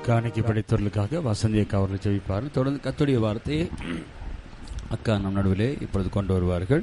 காணிக்கை படைத்தவர்களுக்காக வசந்தி அக்கா அவர்கள் ஜெபிப்பார் தொடர்ந்து கத்துடைய வார்த்தையை அக்கா நம் நடுவிலே இப்பொழுது கொண்டு வருவார்கள்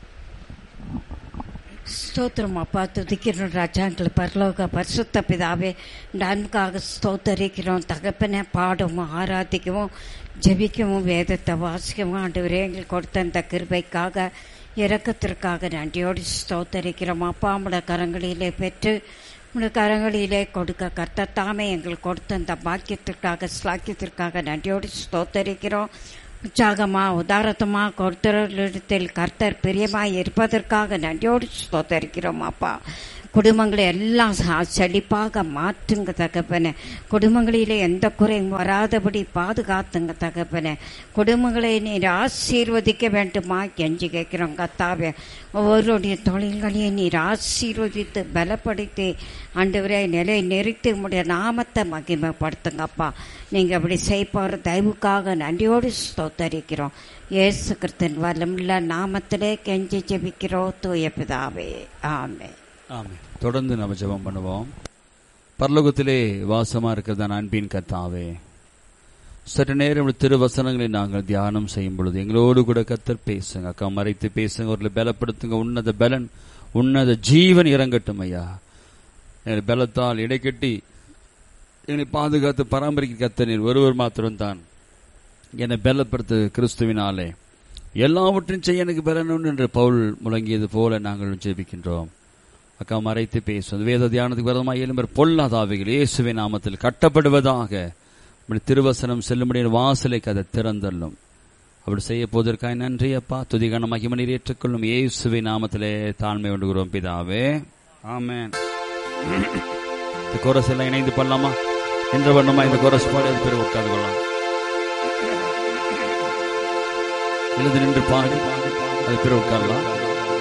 ஸ்தோத்திரம் அப்பா துதிக்கிறோம் ராஜாங்கள் பரலோக பரிசுத்த பிதாவே இந்த அன்புக்காக ஸ்தோத்தரிக்கிறோம் தகப்பனை பாடவும் ஆராதிக்கவும் ஜெபிக்கவும் வேதத்தை வாசிக்கவும் ஆண்டவரே எங்களுக்கு கொடுத்த இந்த கிருபைக்காக இரக்கத்திற்காக நன்றியோடு ஸ்தோத்தரிக்கிறோம் அப்பா உடைய கரங்களிலே பெற்று உடைய கரங்களிலே கொடுக்க கர்த்தத்தாமே எங்களுக்கு கொடுத்த இந்த பாக்கியத்திற்காக ஸ்லாக்கியத்திற்காக நன்றியோடு ஸ்தோத்தரிக்கிறோம் உற்சாகமா உதாரத்தமா கொடுத்தரிடத்தில் கர்த்தர் பிரியமாய் இருப்பதற்காக நன்றியோடு ஸ்தோத்தரிக்கிறோம் அப்பா குடும்பங்களை எல்லாம் ச- செழிப்பாக மாற்றுங்க தகப்பனே குடும்பங்களிலே எந்த குறையும் வராதபடி பாதுகாத்துங்க தகப்பனே குடும்பங்களை நீர் ஆசீர்வதிக்க வேண்டுமா கெஞ்சி கேட்கிறோம் கத்தாவே ஒவ்வொருடைய தொழில்களையும் நீர் ஆசீர்வதித்து பலப்படுத்தி ஆண்டவரே நிலை நிறுத்தி உம்முடைய நாமத்தை மகிமைப்படுத்துங்கப்பா நீங்க அப்படி செய்ப்பார் தயவுக்காக நன்றியோடு ஸ்தோத்தரிக்கிறோம் இயேசு கிறிஸ்தன் வல்லமுள்ள நாமத்திலே கெஞ்சி ஜெபிக்கிறோம் தூய பிதாவே ஆமே ஆமென் தொடர்ந்து நம்ம ஜெபம் பண்ணுவோம் பரலோகத்திலே வாசமா இருக்கிறதான அன்பின் கத்தாவே சற்று நேரம் உடைய திருவசனங்களை நாங்கள் தியானம் செய்யும் பொழுது எங்களோடு கூட கத்தர் பேசுங்க அக்கா மறைத்து பேசுங்க அவர்களை பலப்படுத்துங்க உன்னத பலன் உன்னத ஜீவன் இறங்கட்டும் ஐயா எங்களை பலத்தால் இடைக்கட்டி எங்களை பாதுகாத்து பராமரிக்க கத்த நீர் ஒருவர் மாத்திரம்தான் என்னை பலப்படுத்து கிறிஸ்துவினாலே எல்லாவற்றையும் செய்ய எனக்கு பலனுண்டு என்று பவுல் முழங்கியது போல நாங்கள் ஜெபிக்கின்றோம் அக்கா மறைத்து பேசுவது வேத தியானத்துக்கு விரதமாக எழும்பர் பொல்லாதாவிகள் இயேசுவின் நாமத்தில் கட்டப்படுவதாக இப்படி திருவசனம் செல்லும்படிய வாசலை கதை திறந்தள்ளும் அப்படி செய்ய போவதற்காக நன்றி அப்பா துதிகான மகிமனீர் ஏற்றுக்கொள்ளும் இயேசுவின் நாமத்திலே தாழ்மை கொண்டுகிறோம் பிதாவே ஆமென் இந்த கோரஸ் எல்லாம் இணைந்து பண்ணலாமா என்ற வண்ணமா இந்த கோரஸ் பாடி அது பிறகு உட்கார்ந்து கொள்ளலாம் எழுந்து நின்று பாடி அது பிறகு உட்காரலாம்